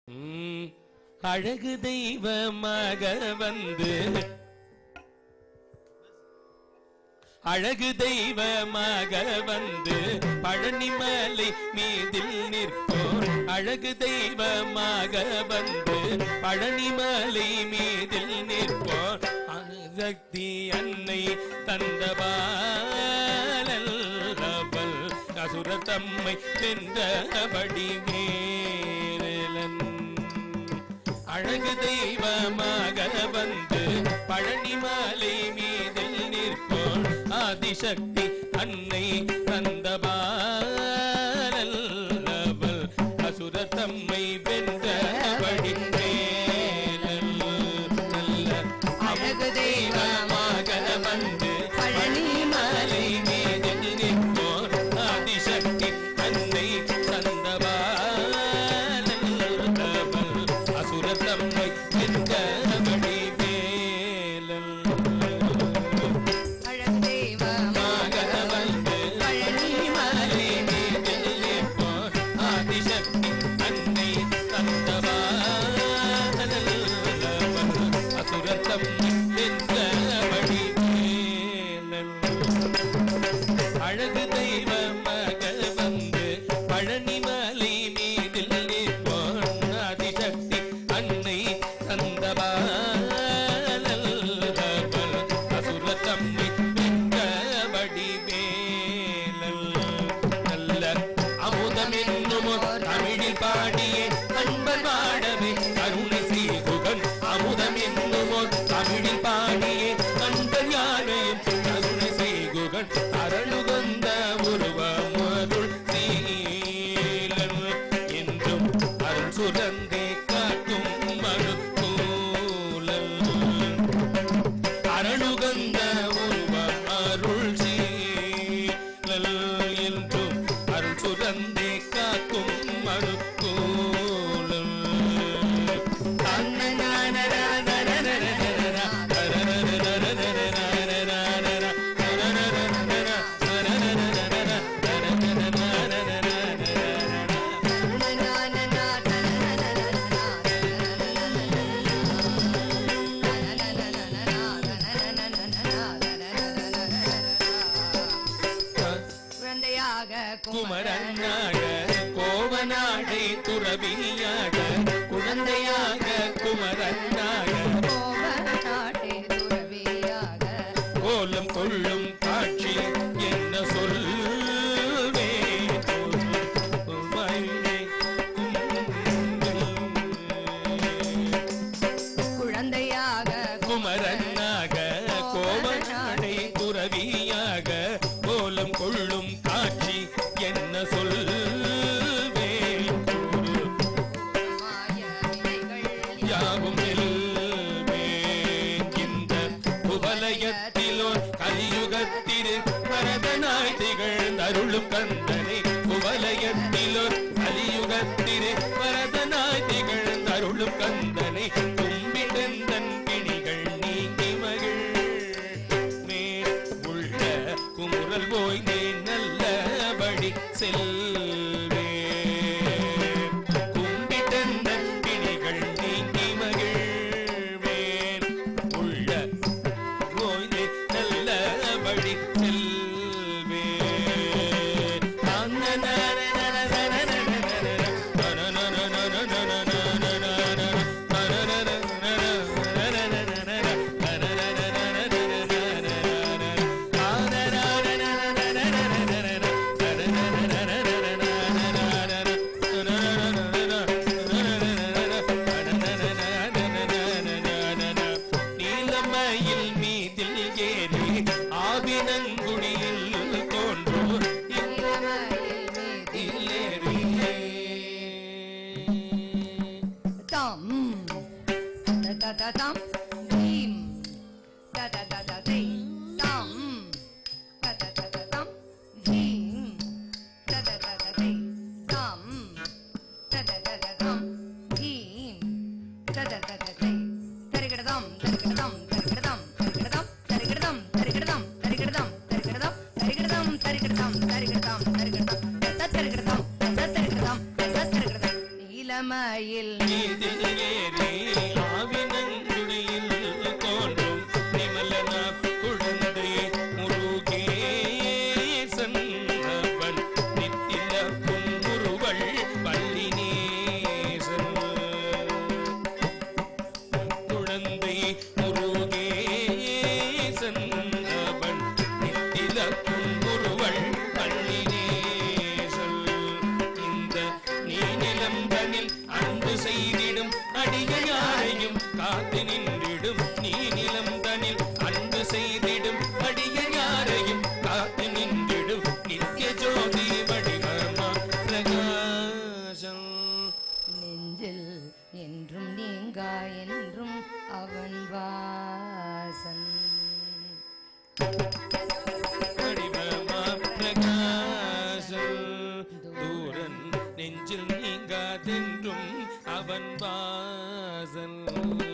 ம், அழகு தெய்வமாக வந்து அழகு தெய்வமாக வந்து பழனிமலை மீதில் நிற்போர் அழகு தெய்வமாக வந்து பழனிமலை மீதில் நிற்போர் அணுசக்தி அன்னை தந்தபாலவள் அசுர தம்மை வென்றபடி வேலன் அழகு தெய்வமாக வந்து பழனிமலை மீதில் நிற்போம் ஆதிசக்தி அன்னை தந்தபாலவள் அசுர தம்மை வென்றபடி வேலன் நல்ல அழகு தெய்வமாக வந்து பழனிமலை மீதில் நிற்போர் ஆதிசக்தி அன்னை தந்தபாலவள் அசுர தம்மை வென்றபடி வேலன் அழகு தெய்வமாக வந்து பழனிமலை மீதில் நிற்போர் ஆதிசக்தி அன்னை தந்தபாலவள் அசுர தம்மை வென்றபடி வேலன் அழகு தெய்வ மகள் வந்து பழனிமலை மீதில் நிற்போன் ஆதிசக்தி அன்னை தந்தபாலவள் அசுர தம்மை வென்றபடி வேலல் நல்ல அமுதம் என்னும் தமிழில் பாடியே அன்பர் பாடவே கருணை செய்குகன் அமுதம் என்னும் தமிழில் பாடியே அன்பர் யானையும் கருணை செய்குகன் அருளுகந்த உருவம் அருள் சீலன் என்றும் அருள் சுரந்தே காக்கும் மறுக்கூலன் அருளுகந்த உருவம் அருள் சீலல் என்றும் அருள் சுரந்தே காக்கும் மறுக்கூலன் குழந்தையாக குமரனாக கோவனாடை துறவியாக குழந்தையாக குமரனாக கோவநாட்டே துறவியாக கோலம் கொள்ளும் காட்சி என்ன சொல்வே குழந்தையாக குமரனாக கோவனாடை துறவியாக கோலம் கொள்ளும் காட்சி என்ன சொல்வே மாய வினைகள் யாவும் வெல்வே. இந்த குவலயத்திலோர் கலியுகத்திரு பரதனாய் திகழ்ந்தருளும் கந்தனை குவலயத்திலோர் கலியுகத்திரு பரதனாய் திகழ்ந்தருளும் கந்தனை கும்பிடந்தன் பிணிகள் நீங்கி மகிழ் மேல் உள்ள குமுறல் போய் நீ நல்லபடி செல்வே கும்பிட்டந்த பிணிகள் நீங்கி மகிழ்வேன் உள்ள போய் நீ நல்லபடி செல்வே நீலமயில் மீதில் ஏறி ஆவினங்குடியில் தோன்றும் இளமையில் மீதில் தம் ததததம் தீம் தததததை தம் தததததம் தீம் தததததை தம் தததததம் தீம் தததததை தரிகிடதம் தரிகிடதம் தரிகிடதம் தரிகிடதம் தரிகிடதம் தரிகிடதம் தரிகிடதம் தரிகிடதம் தரிகிடதம் தரிகிடதம் தரிகிடதம் தரிகிடதம் தரிகிடதம் தரிகிடதம் தரிகிடதம் நீலமயில் மீதில் ஏறி ஆவினங்குடியில் தோன்றும் நிமலனா குழந்தை முருகேசன் அவன் நித்தில புன்முறுவள் பள்ளினேசன் குழந்தை முருகேசன் அவன் நித்தில புன்முறுவள் பள்ளினேசன் இந்த நீநிலம்பனில் அன்பு செய்திடும் அடிகள் யாரையும் காத்து நின்றிடும் நீநிலம்பனில் அன்பு செய்திடும் அடிகள் யாரையும் காத்து நின்றிடும் நித்திய ஜோதி வடிவமா பிரகாசம் நெஞ்சில் என்றும் நீங்கா என்றும் அவன் வாசன் வடிவமா பிரகாசம் தூரன் நெஞ்சில் நீங்காதென்றும் அவன் வாசல்